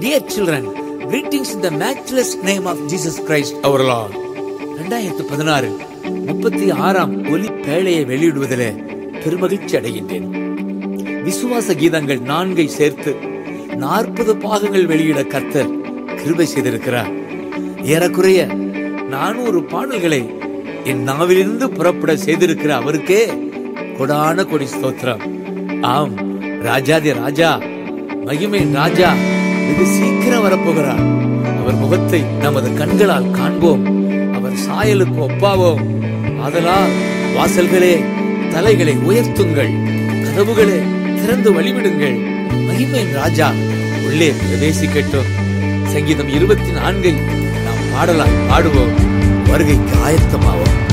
Dear children, greetings in the matchless name of Jesus Christ our Lord. ரெண்டாயிரத்து பதினாறு முப்பத்தி ஆறாம் ஒலி பேழையை வெளியிடுவதிலே பெருமகிழ்ச்சி அடைகின்றேன் விசுவாச கீதங்கள் நான்கை சேர்த்து நாற்பது பாகங்கள் வெளியிட கர்த்தர் கிருபை செய்திருக்கிறார் ஏறக்குறைய நானூறு பாடல்களை என் நாவிலிருந்து புறப்பட செய்திருக்கிற அவருக்கே கொடான கொடி ஸ்தோத்திரம் ஆம் ராஜாதி ராஜா மகிமை ராஜா வெகு சீக்கிரம் வரப்போகிறார் அவர் முகத்தை நமது கண்களால் காண்போம் அவர் சாயலுக்கு ஒப்பாவோம் ஆதலால் வாசல்களே தலைகளை உயர்த்துங்கள் கதவுகளே திறந்து வழிவிடுங்கள் மகிமையின் ராஜா உள்ளே பிரவேசிக்கட்டும் சங்கீதம் இருபத்தி நான்கை நாம் பாடலாய் பாடுவோம் வருகைக்கு ஆயத்தமாவோம்